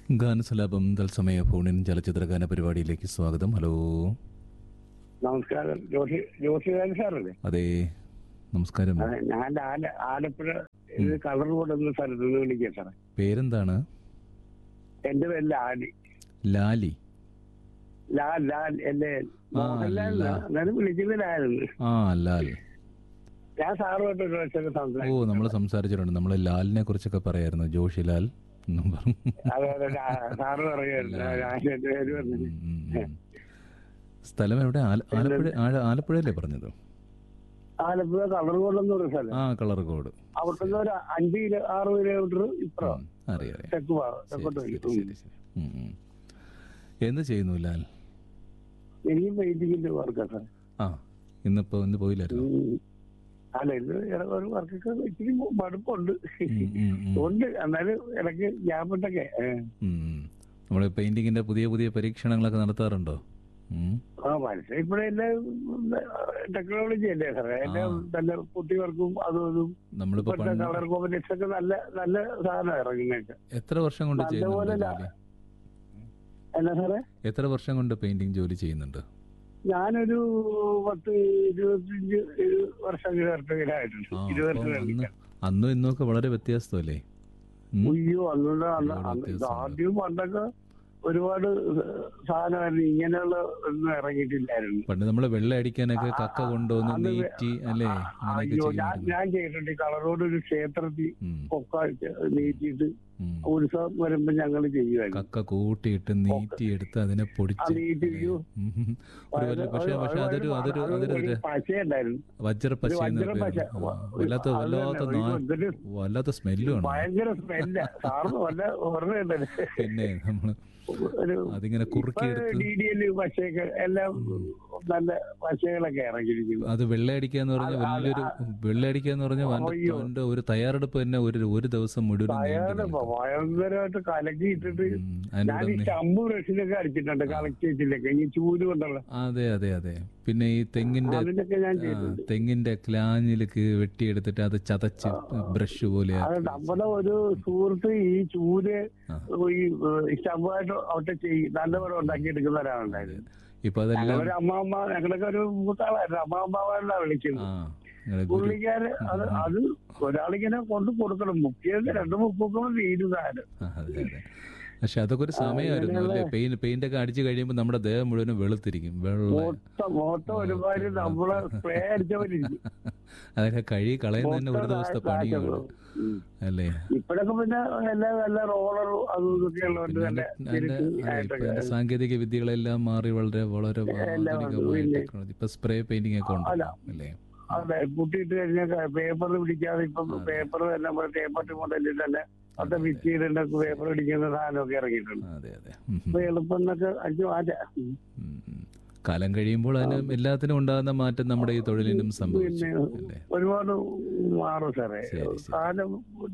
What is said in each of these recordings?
ഗാനസലാപം തത്സമയ ഫോണിൻ ചലച്ചിത്ര ഗാന പരിപാടിയിലേക്ക് സ്വാഗതം ഹലോ നമസ്കാരം ജോഷി ജോഷികാരൻ സാറല്ലേ അതെ നമസ്കാരം അതെ ഞാൻ ആല ആലപ്പുഴ ഇത് കളർ റോഡ് എന്ന സ്ഥലത്ത് നിന്ന് വിളിക്കുക സാറേ പേരെന്താണ് എന്റെ പേര് ലാലി ലാലി ലാൽ ലാൽ എന്റെ ആ, മോഹൻലാൽ ലാ. എന്നാലും വിളിക്കുന്നില്ലായിരുന്നു ആ ലാൽ ഞാൻ സാറുമായിട്ട് ഒരു പ്രാവശ്യം ഓ സംസാരിച്ചു നമ്മൾ സംസാരിച്ചിട്ടുണ്ട് നമ്മൾ ലാലിനെ കുറിച്ചൊക്കെ പറയായിരുന്നു ജോഷി ലാൽ എന്നും പറഞ്ഞു അതെ അതെ രാ- സാറ് പറയുമായിരുന്നു ഞാൻ എന്റെ പേര് പറഞ്ഞു ഉം, ഉം, ഉം. സ്ഥലം എവിടെ ആല- ആലപ്പുഴ ആല- ആലപ്പുഴയല്ലേ പറഞ്ഞത് ആലപ്പുഴ കളർ റോഡ് എന്ന് പറയുന്ന സ്ഥലം ആ കളർ കോഡ് അവിടുന്ന് ഒരു അഞ്ച് കിലോ ആറ് കിലോമീറ്റർ ഇപ്പുറം ഉം, അറിയാം അറിയാം തെക്ക് ഭാഗം ശരി തെക്കോട്ട് ശരി വരും. ശരി ശരി ഉം, ഉം. എന്ത് ചെയ്യുന്നു ലാൽ എനിക്ക് പെയിന്റിങ്ങിന്റെ വർക്കാ സാർ ആ ഇന്നിപ്പോ ഇന്ന് പോയില്ലായിരുന്നു അല്ല ഇത് ഇട- ഒരു വർക്കൊക്കെ ഇച്ചിരി മടുപ്പുണ്ട് ഉം, ഉം, ഉം. ഉണ്ട് എന്നാലും ഇടയ്ക്ക് ഗ്യാപ്പിട്ടൊക്കെ നമ്മൾ പെയിന്റിങ്ങിന്റെ പുതിയ പുതിയ പരീക്ഷണങ്ങളൊക്കെ നടത്താറുണ്ടോ ഉം. ആ മനസ്സിലായി ഇപ്പോഴെ എല്ലാം ടെക്നോളജി അല്ലേ സാറേ എല്ലാം നല്ല കുട്ടി വർക്കും അതും ഇതും നമ്മളിപ്പോ ഇപ്പോഴത്തെ പണ്ട് കളർ കോമ്പിനേഷൻ ഒക്കെ നല്ല നല്ല സാധനം ഇറങ്ങുന്നൊക്കെ എത്ര വർഷം കൊണ്ട് നല്ലപോലെ ചെയ്യുന്നുണ്ട് ലാ- ജോലി എന്നാ സാറേ എത്ര വർഷം കൊണ്ട് പെയിന്റിങ് ജോലി ചെയ്യുന്നുണ്ട് ഞാനൊരു പത്ത് ഇരുപത്തിയഞ്ച് വർഷം ആയിട്ടുണ്ട് ആ ഇരുപത് അപ്പം വർഷം അന്ന് കഴിഞ്ഞിട്ട്. അന്നും ഇന്നും ഒക്കെ വളരെ വ്യത്യാസമല്ലേ ഉം? അയ്യോ അന്നുണ്ട് അന്ന് ഒരുപാട് അന്ന് വ്യത്യാസമുണ്ട്. ആദ്യം പണ്ടൊക്കെ ഒരുപാട് സാധനമായിരുന്നു ഇങ്ങനെയുള്ള ഒന്നും ഇറങ്ങിയിട്ടില്ലായിരുന്നു പണ്ട് നമ്മള് വെള്ളം അടിക്കാനൊക്കെ കക്ക കൊണ്ടുവന്ന് അത് വേ- നീറ്റി അല്ലേ ആ, അങ്ങനെയൊക്കെ അയ്യോ ഞാൻ ചെയ്യുമായിരുന്നു ഞാൻ ചെയ്തിട്ടുണ്ട് ഈ കളറോട് ഒരു ക്ഷേത്രത്തിൽ ഉം, പൊക്ക നീറ്റിയിട്ട് ഉം. ഉത്സവം വരുമ്പോ ഞങ്ങൾ ചെയ്യുമായിരുന്നു കക്ക കൂട്ടിയിട്ട് നീറ്റിയെടുത്ത് അതിനെ ആ പൊടിച്ച് നീറ്റ് അല്ലേ? ഉം, ഉം. ഒരു വല്ല- പക്ഷെ പക്ഷെ അതൊരു അതൊരു അതൊരു ഒരു പശയുണ്ടായിരുന്നു വജ്രപ്പശ എന്ന വജ്ര പശ. പേര് ആ, വല്ലാത്ത അത് വല്ലാത്ത തന്നെ, നാ- ഒരു വല്ലാത്ത സ്മെല്ലുമാണ് ഭയങ്കര സ്മെല്ല സാറിന് വല്ല ഓർമ്മയുണ്ടല്ലേ പിന്നെ നമ്മള് ഒരു അതിങ്ങനെ കുറുക്കിയെടുത്ത് ഡി ഡി എൽ പശയൊക്കെ എല്ലാം നല്ല പശകളൊക്കെ ഇറങ്ങിയിരിക്കുന്നു അത് വെള്ളയടിക്കുക എന്ന് പറഞ്ഞാൽ അത് അത് വലിയൊരു വെള്ളയടിക്കുക എന്ന് പറഞ്ഞാൽ അവന്റെ- അയ്യോ. അവന്റെ ഒരു തയ്യാറെടുപ്പ് തന്നെ ഒരു ഒരു ദിവസം മുഴുവൻ നീണ്ടു അയാളുടെ നിൽക്കും. ഭയങ്കരമായിട്ട് കലക്കി ഇട്ടിട്ട് ഉം, ഞാൻ അതിനോട് ഈ ഒന്ന് സ്റ്റമ്പ് ബ്രഷിലൊക്കെ അടിച്ചിട്ടുണ്ട് കളക്ടേറ്റിലൊക്കെ ഈ ചൂല് കൊണ്ടുള്ള അതെ അതെ അതെ പിന്നെ ഈ തെങ്ങിന്റെ അതിനൊക്കെ ഞാൻ ആ, ചെയ്തിട്ടുണ്ട് തെങ്ങിന്റെ ക്ലാഞ്ഞിലേക്ക് വെട്ടിയെടുത്തിട്ട് അത് ചതച്ച് ബ്രഷ് പോലെ അത് നമ്മുടെ ഒരു സുഹൃത്ത് ഈ ചൂല് ആ. ഈ സ്റ്റമ്പുമായിട്ട് അവിടെ ചെയ്യും നല്ലപോലെ ഉണ്ടാക്കിയെടുക്കുന്ന ഒരാളുണ്ടായിരുന്നു ഇപ്പൊ അതെല്ലാം ഞങ്ങളൊരു അമ്മാമ്മ ഞങ്ങളൊക്കെ ഒരു മൂത്താളായിരുന്നു അമ്മാമ്മ വിളിക്കുന്നത് ആ നിങ്ങളെ ഗുരു പുള്ളിക്കാര് അത് അത് ഒരാളിങ്ങനെ കൊണ്ട് കൊടുക്കണം മുക്കിയത് രണ്ട് മുപ്പൊക്കെ തീരും സാധനം ആ, അതെ അതെ പക്ഷെ അതൊക്കെ ഒരു സമയമായിരുന്നു അല്ലേ പെയിന്റ് പെയിന്റ് ഒക്കെ അടിച്ചു കഴിയുമ്പോൾ നമ്മുടെ ദേഹം മുഴുവനും വെളുത്തിരിക്കും വെള്ള മൊത്തം മൊത്തം ഒരുമാതിരി നമ്മളെ സ്പ്രേ അടിച്ചവരിക്കും അതൊക്കെ കഴുകി കളയുന്ന തന്നെ ഒരു ദിവസത്തെ പണിയാണ് അല്ലേ ഇപ്പോഴൊക്കെ പിന്നെ എല്ലാം നല്ല റോളറും അതും ഇതൊക്കെ ഉള്ളതുകൊണ്ട് പിന്നെ തന്നെ അതിന്റെ- അതിന്റെ അതെ, ഇപ്പൊ ആയിട്ടൊക്കെ അതിന്റെ സാങ്കേതിക വിദ്യകളെല്ലാം മാറി വളരെ വളരെ എല്ലാം ആധുനികമായ പിന്നെ- ടെക്നോളജി ഇപ്പൊ സ്പ്രേ പെയിന്റിംഗ് ഒക്കെ ഉണ്ട് അല്ല. അല്ലേ അതെ കുട്ടിയിട്ട് കഴിഞ്ഞാൽ പേപ്പർ പിടിക്കാതെ ഇപ്പൊ പേപ്പർ തന്നെ നമ്മുടെ ടേപ്പർ മോഡലിൽ തന്നെ അത് ഫിറ്റ് ചെയ്തിട്ട് പേപ്പർ പിടിക്കുന്ന സാധനമൊക്കെ ഇറങ്ങിയിട്ടുണ്ട് അതെ അതെ ഉം, ഉം, അപ്പൊ എളുപ്പം എന്നൊക്കെ അടിച്ചു മാറ്റാം ഉം. ഉം, ഉം. കാലം കഴിയുമ്പോൾ അതിന് എല്ലാത്തിനും ഉണ്ടാകുന്ന മാറ്റം നമ്മുടെ ഈ തൊഴിലിനും സംഭവിച്ചു പിന്നെ അല്ലേ ഒരുപാട് മാറും സാറേ ശരി, ശരി. കാലം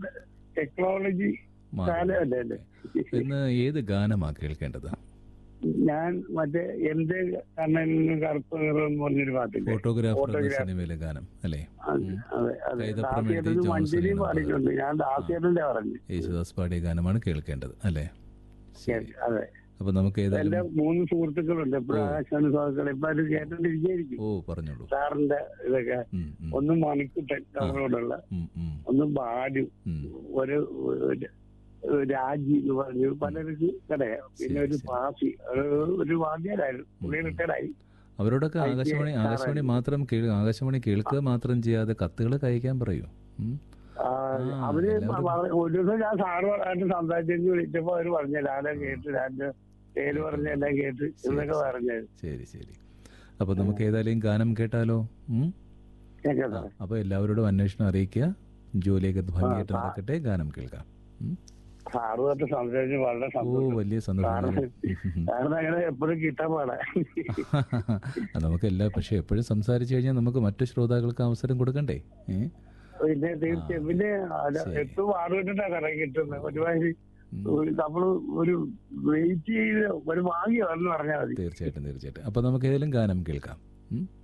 ടെക്നോളജി മാറും. കാലമല്ലേ അല്ലേ ഇന്ന് ഏത് ഗാനമാ കേൾക്കേണ്ടത് ഞാൻ മറ്റേ എന്റെ കണ്ണന് കറുപ്പ് നിറം എന്ന് പറഞ്ഞൊരു പാട്ടില്ലേ ഫോട്ടോഗ്രാഫർ എന്ന ഫോട്ടോഗ്രാഫ്. സിനിമയിലെ ഗാനം അല്ലേ അത് അതെ അതെ കൈതപ്രം എഴുതി ദാസിയേട്ടന് ജോൺസൺ മഞ്ചേരി ഈണം പാടിയിട്ടുണ്ട് ഞാൻ ദാസിയേട്ടന്റെ പറഞ്ഞു യേശുദാസ് പാടിയ ഗാനമാണ് കേൾക്കേണ്ടത് അല്ലേ ശരി അതെ അപ്പൊ നമുക്ക് എന്റെ ഏതായാലും മൂന്ന് സുഹൃത്തുക്കളുണ്ട് എപ്പോഴും ആകാശവാണി സുഹൃത്തുക്കൾ ഇപ്പൊ അത് കേട്ടോണ്ടിരിക്കും ഓ പറഞ്ഞോളൂ സാറിന്റെ ഇതൊക്കെ ഉം, ഉം, ഒന്ന് മണിക്കുട്ടൻ നമ്മളോടുള്ള ഉം, ഉം, ഒന്ന് ബാലു ഉം. ഒരു ഒരു- ഒരു രാജി എന്ന് പറഞ്ഞു പലർക്ക് കടയാ പിന്നെ ഒരു ശരി. പാസി ഒരു- ഒരു വാദ്യരായിരുന്നു പുള്ളി റിട്ടയർഡായി അവരോടൊക്കെ ഐ ടി ആകാശവാണി സാറാണ്. ആകാശവാണി മാത്രം കേൾ- ആകാശവാണി കേൾക്കുക മാത്രം ചെയ്യാതെ കത്തുകൾ അയക്കാൻ പറയൂ ഉം. ആ, ആ, അവര് എല്ലാവരും- വളരെ- ഒരു ദിവസം ഞാൻ സാറുമായിട്ട് സംസാരിച്ചു വിളിച്ചപ്പോ അവര് പറഞ്ഞു ലാലെ കേട്ട് ലാലിന്റെ പേര് പറഞ്ഞ എല്ലാം കേട്ട് എന്നൊക്കെ പറഞ്ഞത് ശരി ശരി അപ്പൊ നമുക്ക് ഏതായാലും ഗാനം കേട്ടാലോ ഉം? കേട്ടോ ആ, അപ്പൊ എല്ലാവരോടും അന്വേഷണം അറിയിക്കുക ജോലിയൊക്കെ ഭംഗിയായിട്ട് നടക്കട്ടെ ഗാനം കേൾക്കാം ഉം. സാറുമായിട്ട് സംസാരിച്ച് വളരെ ഓ സന്തോഷം വലിയ സന്തോഷം കാരണം അങ്ങനെ എപ്പോഴും കിട്ടാൻ പാടാ നമുക്ക് എല്ലാ പക്ഷെ എപ്പോഴും സംസാരിച്ചു കഴിഞ്ഞാൽ നമുക്ക് മറ്റു ശ്രോതാക്കൾക്ക് അവസരം കൊടുക്കണ്ടേ ഏ? പിന്നെ തീർച്ചയായും പിന്നെ അത് ശരി. എട്ട് വാർഡിട്ടാണ് കട കിട്ടുന്നത് ഒരുമാതിരി ഉം. ഒരു നമ്മള് ഒരു വെയിറ്റ് ചെയ്ത് ഒരു ഭാഗ്യമാണെന്ന് പറഞ്ഞാൽ മതി തീർച്ചയായിട്ടും തീർച്ചയായിട്ടും അപ്പൊ നമുക്ക് ഏതെങ്കിലും ഗാനം കേൾക്കാം ഉം?